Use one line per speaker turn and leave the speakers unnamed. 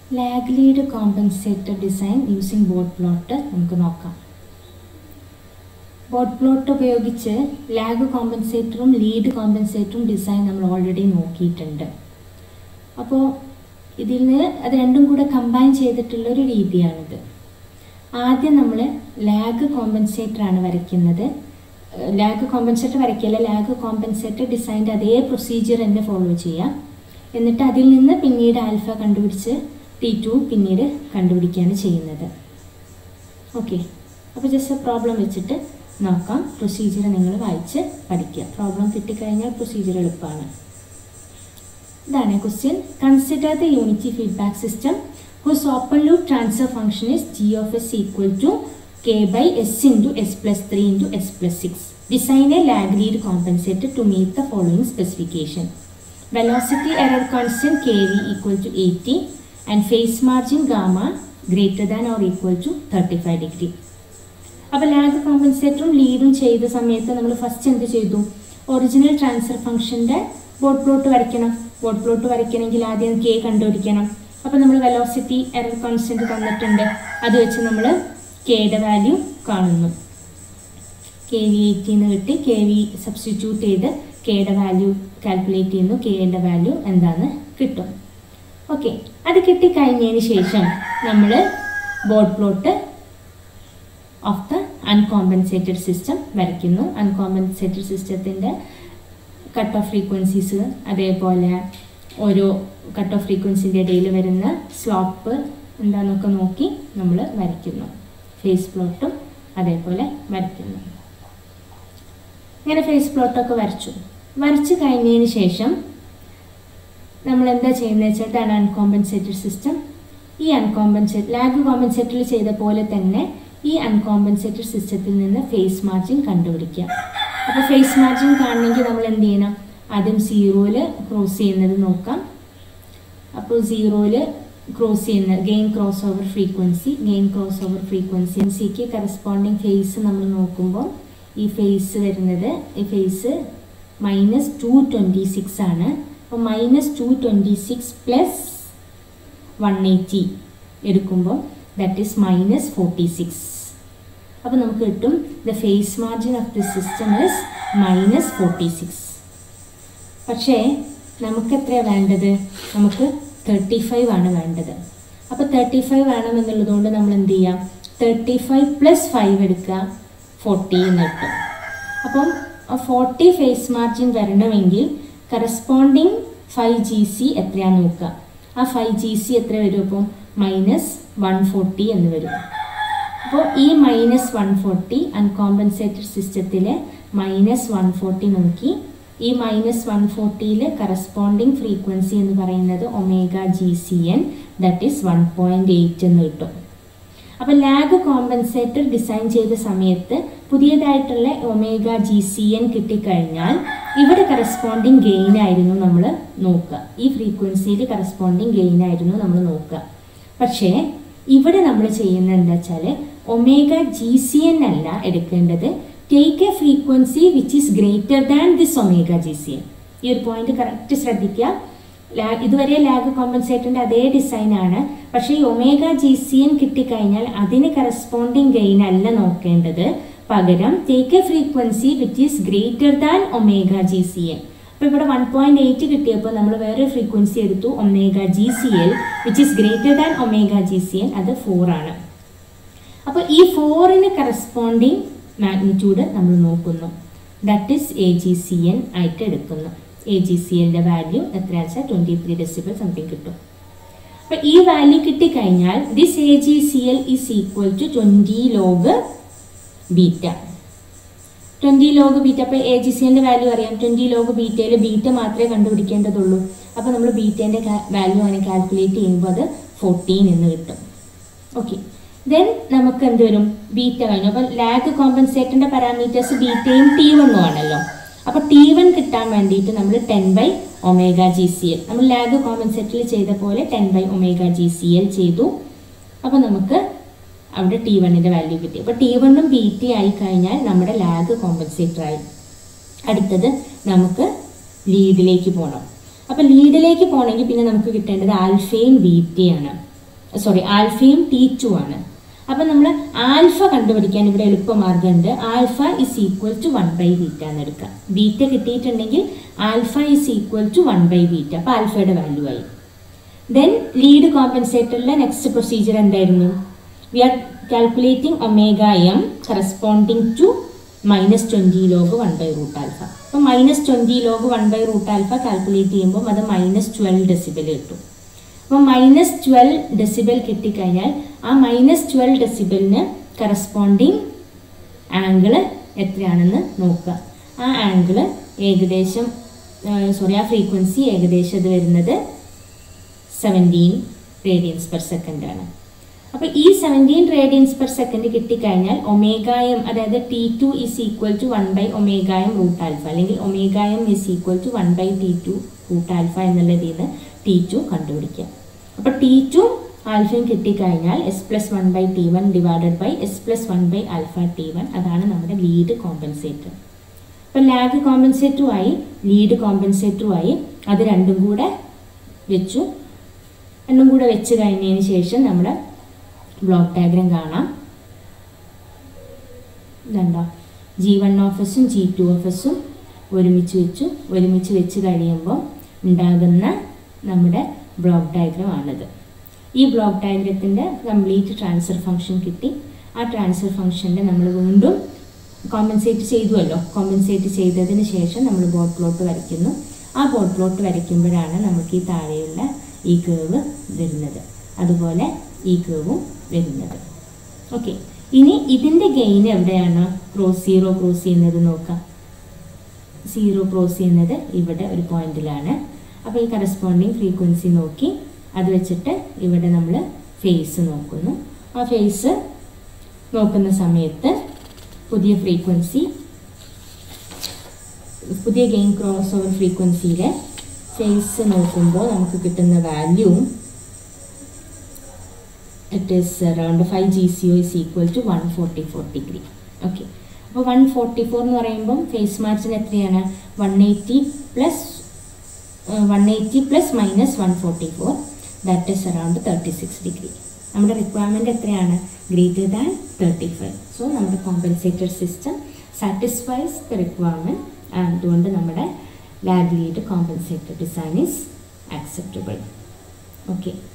Lag lead compensator design using Bode plot നമുക്ക് നോക്കാം Bode plot ഉപയോഗിച്ച് ലാഗ് കോമ്പൻസേറ്ററും ലീഡ് കോമ്പൻസേറ്ററും ഡിസൈൻ നമ്മൾ ഓൾറെഡി നോക്കിയിട്ടുണ്ട് അപ്പോൾ ഇതിൽ നിന്ന് അത് രണ്ടും കൂടെ കമ്പൈൻ ചെയ്തിട്ടുള്ളൊരു രീതിയാണിത് ആദ്യം നമ്മൾ ലാഗ് കോമ്പൻസേറ്റർ ആണ് വരയ്ക്കുന്നത് ലാഗ് കോമ്പൻസേറ്റർ വരയ്ക്കില്ല ലാഗ് കോമ്പൻസേറ്റർ ഡിസൈൻ്റെ അതേ പ്രൊസീജിയർ തന്നെ ഫോളോ ചെയ്യാം എന്നിട്ട് അതിൽ നിന്ന് പിന്നീട് ആൽഫ കണ്ടുപിടിച്ച് ടി ടു പിന്നീട് കണ്ടുപിടിക്കുകയാണ് ചെയ്യുന്നത് ഓക്കെ അപ്പോൾ ജസ്റ്റ് പ്രോബ്ലം വെച്ചിട്ട് നോക്കാം പ്രൊസീജിയർ നിങ്ങൾ വായിച്ച് പഠിക്കുക പ്രോബ്ലം കിട്ടിക്കഴിഞ്ഞാൽ പ്രൊസീജിയർ എളുപ്പമാണ് ഇതാണ് question consider the unity feedback system whose open loop transfer function is g of s equal to k by s into s plus 3 into s plus 6. Design a lag lead compensator to meet the following specification. Velocity error constant kV equal to 80 and phase margin gamma greater than or equal to 35 degree. അപ്പോൾ lag കോമ്പൻസേറ്ററും ലീഡും ചെയ്ത സമയത്ത് നമ്മൾ first എന്ത് ചെയ്തു original transfer ഫംഗ്ഷൻ്റെ Bode plot വരയ്ക്കണം ബോട്ട് പ്ലോട്ട് വരയ്ക്കണമെങ്കിൽ ആദ്യം കെ കണ്ടുപിടിക്കണം അപ്പോൾ നമ്മൾ വെലോസിറ്റി എറർ കോൺസ്റ്റൻറ്റ് തന്നിട്ടുണ്ട് അത് വെച്ച് നമ്മൾ കെയുടെ വാല്യൂ കാണുന്നു കെ വി എയ്റ്റി എന്ന് കിട്ടി കെ വി സബ്സ്റ്റിറ്റ്യൂട്ട് ചെയ്ത് കെയുടെ വാല്യൂ കാൽക്കുലേറ്റ് ചെയ്യുന്നു കെയുടെ വാല്യൂ എന്താണെന്ന് കിട്ടും ഓക്കെ അത് കിട്ടിക്കഴിഞ്ഞതിന് ശേഷം നമ്മൾ Bode plot of the uncompensated system വരയ്ക്കുന്നു അൺകോമ്പൻസേറ്റഡ് സിസ്റ്റത്തിൻ്റെ കട്ട് ഓഫ് ഫ്രീക്വൻസീസ് അതേപോലെ ഓരോ കട്ട് ഓഫ് ഫ്രീക്വൻസിൻ്റെ ഇടയിൽ വരുന്ന സ്ലോപ്പ് എന്താണെന്നൊക്കെ നോക്കി നമ്മൾ വരയ്ക്കുന്നു ഫേസ് പ്ലോട്ടും അതേപോലെ വരയ്ക്കുന്നു ഇങ്ങനെ ഫേസ് പ്ലോട്ടൊക്കെ വരച്ചു വരച്ച് കഴിഞ്ഞതിന് ശേഷം നമ്മൾ എന്താ ചെയ്യുന്നത് വെച്ചാൽ ഇതാണ് അൺകോമ്പൻസേറ്റഡ് സിസ്റ്റം ഈ അൺകോമ്പൻസേറ്റ് ലാഗ് കോമ്പൻസേറ്ററിൽ ചെയ്ത പോലെ തന്നെ ഈ അൺകോമ്പൻസേറ്റഡ് സിസ്റ്റത്തിൽ നിന്ന് ഫേസ് മാർജിൻ കണ്ടുപിടിക്കുക അപ്പോൾ ഫേസ് മാർജിൻ കാണണമെങ്കിൽ നമ്മൾ എന്ത് ചെയ്യണം ആദ്യം സീറോയിൽ ക്രോസ് ചെയ്യുന്നത് നോക്കാം അപ്പോൾ സീറോയിൽ ക്രോസ് ചെയ്യുന്ന gain crossover frequency gain crossover frequency സിക്ക് കറസ്പോണ്ടിങ് ഫേസ് നമ്മൾ നോക്കുമ്പോൾ ഈ ഫേസ് വരുന്നത് ഈ phase minus two twenty six ആണ് അപ്പോൾ minus two twenty six plus one eighty എടുക്കുമ്പോൾ that is minus forty six അപ്പോൾ നമുക്ക് കിട്ടും the phase margin of the system is minus forty six പക്ഷേ നമുക്ക് എത്രയാണ് വേണ്ടത് നമുക്ക് തേർട്ടി ഫൈവ് ആണ് വേണ്ടത് അപ്പോൾ തേർട്ടി ഫൈവ് വേണമെന്നുള്ളതുകൊണ്ട് നമ്മൾ എന്ത് ചെയ്യാം തേർട്ടി ഫൈവ് പ്ലസ് ഫൈവ് എടുക്കുക ഫോർട്ടി എന്ന് കിട്ടും അപ്പം ഫോർട്ടി ഫേസ് മാർജിൻ വരണമെങ്കിൽ കറസ്പോണ്ടിങ് ഫൈവ് ജി സി എത്രയാണെന്ന് നോക്കുക ആ ഫൈവ് ജി സി എത്ര വരും അപ്പോൾ മൈനസ് വൺ ഫോർട്ടി എന്ന് വരും അപ്പോൾ ഈ മൈനസ് വൺ ഫോർട്ടി അൺകോമ്പൻസേറ്റഡ് സിസ്റ്റത്തിലെ മൈനസ് വൺ ഫോർട്ടി നോക്കി ഈ മൈനസ് വൺ ഫോർട്ടിയിൽ കറസ്പോണ്ടിങ് ഫ്രീക്വൻസി എന്ന് പറയുന്നത് omega G C N that is one point eight എന്ന് കിട്ടും അപ്പോൾ ലാഗ് കോമ്പൻസേറ്റർ ഡിസൈൻ ചെയ്ത സമയത്ത് പുതിയതായിട്ടുള്ള ഒമേഗ ജി സി എൻ കിട്ടിക്കഴിഞ്ഞാൽ ഇവിടെ കറസ്പോണ്ടിങ് ഗെയിൻ ആയിരുന്നു നമ്മൾ നോക്കുക ഈ ഫ്രീക്വൻസിയിൽ കറസ്പോണ്ടിങ് ഗെയിൻ ആയിരുന്നു നമ്മൾ നോക്കുക പക്ഷേ ഇവിടെ നമ്മൾ ചെയ്യുന്നത് എന്താ വെച്ചാൽ ഒമേഗ ജി സി എൻ അല്ല എടുക്കേണ്ടത് take a frequency which is greater than this omega G C N ഈ ഒരു പോയിന്റ് കറക്റ്റ് ശ്രദ്ധിക്കുക ലാഗ് ഇതുവരെ ലാഗ് കോമ്പൻസേറ്ററിൻ്റെ അതേ ഡിസൈൻ ആണ് പക്ഷേ ഈ ഒമേഗ ജി സി എൻ കിട്ടിക്കഴിഞ്ഞാൽ അതിന് കറസ്പോണ്ടിങ് ഗെയിൻ അല്ല നോക്കേണ്ടത് പകരം take a frequency which is greater than omega G C N അപ്പോൾ ഇവിടെ വൺ പോയിന്റ് എയ്റ്റ് കിട്ടിയപ്പോൾ നമ്മൾ വേറെ ഫ്രീക്വൻസി എടുത്തു omega G C L which is greater than omega G C N അത് ഫോർ ആണ് അപ്പോൾ ഈ ഫോറിന് കറസ്പോണ്ടിങ് മാഗ്നിറ്റ്യൂഡ് നമ്മൾ നോക്കുന്നു that is A G C N ആയിട്ട് എടുക്കുന്നു എ ജി സി എല്ലിൻ്റെ വാല്യൂ എത്രയാണെന്ന് വെച്ചാൽ ട്വൻറ്റി ത്രീ ഡെസിബിൾ സംതിങ് കിട്ടും അപ്പോൾ ഈ വാല്യൂ കിട്ടിക്കഴിഞ്ഞാൽ this A G C L is equal to twenty log beta twenty log beta അപ്പോൾ എ ജി സി എൻ്റെ വാല്യൂ അറിയാം ട്വൻറ്റി ലോഗ് ബീറ്റയിൽ ബീറ്റ മാത്രമേ കണ്ടുപിടിക്കേണ്ടതുള്ളൂ അപ്പോൾ നമ്മൾ ബീറ്റേൻ്റെ വാല്യൂ ആണ് കാൽക്കുലേറ്റ് ചെയ്യുമ്പോൾ അത് ഫോർട്ടീൻ എന്ന് കിട്ടും ഓക്കെ ദെൻ നമുക്ക് എന്ത് വരും ബീറ്റ കഴിഞ്ഞു അപ്പോൾ ലാഗ് കോമ്പൻസേറ്ററിൻ്റെ പാരാമീറ്റേഴ്സ് ബീറ്റയും ടി വണ്ണും ആണല്ലോ അപ്പോൾ ടി വൺ കിട്ടാൻ വേണ്ടിയിട്ട് നമ്മൾ ten by omega G C L നമ്മൾ ലാഗ് കോമ്പൻസേറ്ററിൽ ചെയ്ത പോലെ ten by omega G C L ചെയ്തു അപ്പോൾ നമുക്ക് അവിടെ ടി വണ്ണിൻ്റെ വാല്യൂ കിട്ടി അപ്പോൾ ടി വണ്ണും ബി ടി ആയി കഴിഞ്ഞാൽ നമ്മുടെ ലാഗ് കോമ്പൻസേറ്റർ ആയി അടുത്തത് നമുക്ക് ലീഡിലേക്ക് പോകണം അപ്പോൾ ലീഡിലേക്ക് പോകണമെങ്കിൽ പിന്നെ നമുക്ക് കിട്ടേണ്ടത് ആൽഫയും ബീറ്റയാണ് സോറി ആൽഫയും ടി ടു ആണ് അപ്പം നമ്മൾ ആൽഫ കണ്ടുപിടിക്കാൻ ഇവിടെ എളുപ്പമാർഗ്ഗമുണ്ട് alpha is equal to one by beta എന്ന് എടുക്കാം ബീറ്റ കിട്ടിയിട്ടുണ്ടെങ്കിൽ alpha is equal to one by beta അപ്പോൾ ആൽഫയുടെ വാല്യൂ ആയി ദെൻ ലീഡ് കോമ്പൻസേറ്ററിലെ നെക്സ്റ്റ് പ്രൊസീജിയർ എന്തായിരുന്നു we are calculating omega M corresponding to minus twenty log one by root alpha അപ്പോൾ minus twenty log one by root alpha calculate ചെയ്യുമ്പോൾ അത് minus twelve decibel കിട്ടും അപ്പോൾ മൈനസ് ട്വൽവ് ഡെസിബിൾ കിട്ടിക്കഴിഞ്ഞാൽ ആ minus twelve ഡെസിബിളിന് corresponding angle എത്രയാണെന്ന് നോക്കുക ആ ആംഗിള് ഏകദേശം സോറി ആ ഫ്രീക്വൻസി ഏകദേശം ഇത് വരുന്നത് സെവൻറ്റീൻ റേഡിയൻസ് പെർ സെക്കൻഡ് ആണ് അപ്പോൾ ഈ സെവൻറ്റീൻ റേഡിയൻസ് പെർ സെക്കൻഡ് കിട്ടിക്കഴിഞ്ഞാൽ ഒമേഗായം അതായത് T two is equal to one by ഒമേഗായം റൂട്ട് ആൽഫ അല്ലെങ്കിൽ ഒമേഗായം is equal to one by T two root alpha എന്നുള്ളതിൽ നിന്ന് ടി ടു കണ്ടുപിടിക്കുക അപ്പോൾ ടി ടു ആൽഫയും കിട്ടിക്കഴിഞ്ഞാൽ S plus one by T one divided by S plus one by alpha T one അതാണ് നമ്മുടെ ലീഡ് കോമ്പൻസേറ്റർ അപ്പോൾ ലാഗ് കോമ്പൻസേറ്ററുമായി ലീഡ് കോമ്പൻസേറ്ററുമായി അത് രണ്ടും കൂടെ വെച്ചു രണ്ടും കൂടെ വെച്ച് കഴിഞ്ഞതിന് ശേഷം നമ്മുടെ ബ്ലോക്ക് ഡയഗ്രാം കാണാം ഇതുണ്ടോ ജി വൺ ഓഫ് എസും ജി ടു ഓഫ് എസും ഒരുമിച്ച് വെച്ചു ഒരുമിച്ച് വെച്ച് കഴിയുമ്പോൾ ഉണ്ടാകുന്ന നമ്മുടെ ബ്ലോക്ക് ഡയഗ്രാം ആണിത് ഈ ബ്ലോക്ക് ഡയഗ്രത്തിൻ്റെ കംപ്ലീറ്റ് ട്രാൻസ്ഫർ ഫംഗ്ഷൻ കിട്ടി ആ ട്രാൻസ്ഫർ ഫംഗ്ഷൻ്റെ നമ്മൾ വീണ്ടും കോമ്പൻസേറ്റ് ചെയ്തുവല്ലോ കോമ്പൻസേറ്റ് ചെയ്തതിന് ശേഷം നമ്മൾ ബോട്ട് പ്ലോട്ട് വരയ്ക്കുന്നു ആ ബോട്ട് പ്ലോട്ട് വരയ്ക്കുമ്പോഴാണ് നമുക്ക് ഈ താഴെയുള്ള ഈ കേവ് വരുന്നത് അതുപോലെ ഈ കേവും വരുന്നത് ഓക്കെ ഇനി ഇതിൻ്റെ ഗെയിൻ എവിടെയാണ് ക്രോസ് സീറോ ക്രോസ് ചെയ്യുന്നത് നോക്കാം സീറോ ക്രോസ് ചെയ്യുന്നത് ഇവിടെ ഒരു പോയിന്റിലാണ് അപ്പോൾ ഈ കറസ്പോണ്ടിങ് ഫ്രീക്വൻസി നോക്കി അത് വെച്ചിട്ട് ഇവിടെ നമ്മൾ ഫേസ് നോക്കുന്നു ആ ഫേസ് നോക്കുന്ന സമയത്ത് പുതിയ ഫ്രീക്വൻസി പുതിയ ഗെയിം ക്രോസ് ഓവർ ഫ്രീക്വൻസിയിലെ ഫേസ് നോക്കുമ്പോൾ നമുക്ക് കിട്ടുന്ന value it is around five G C O is equal to one forty four degree okay അപ്പോൾ വൺ ഫോർട്ടി ഫോർ എന്ന് പറയുമ്പം ഫേസ് മാർജിൻ എത്രയാണ് one eighty plus one eighty plus minus one forty four that is around thirty six degree നമ്മുടെ requirement എത്രയാണ് greater than thirty five so നമ്മുടെ compensated system satisfies the requirement അതുകൊണ്ട് നമ്മുടെ lag lead compensated design is acceptable okay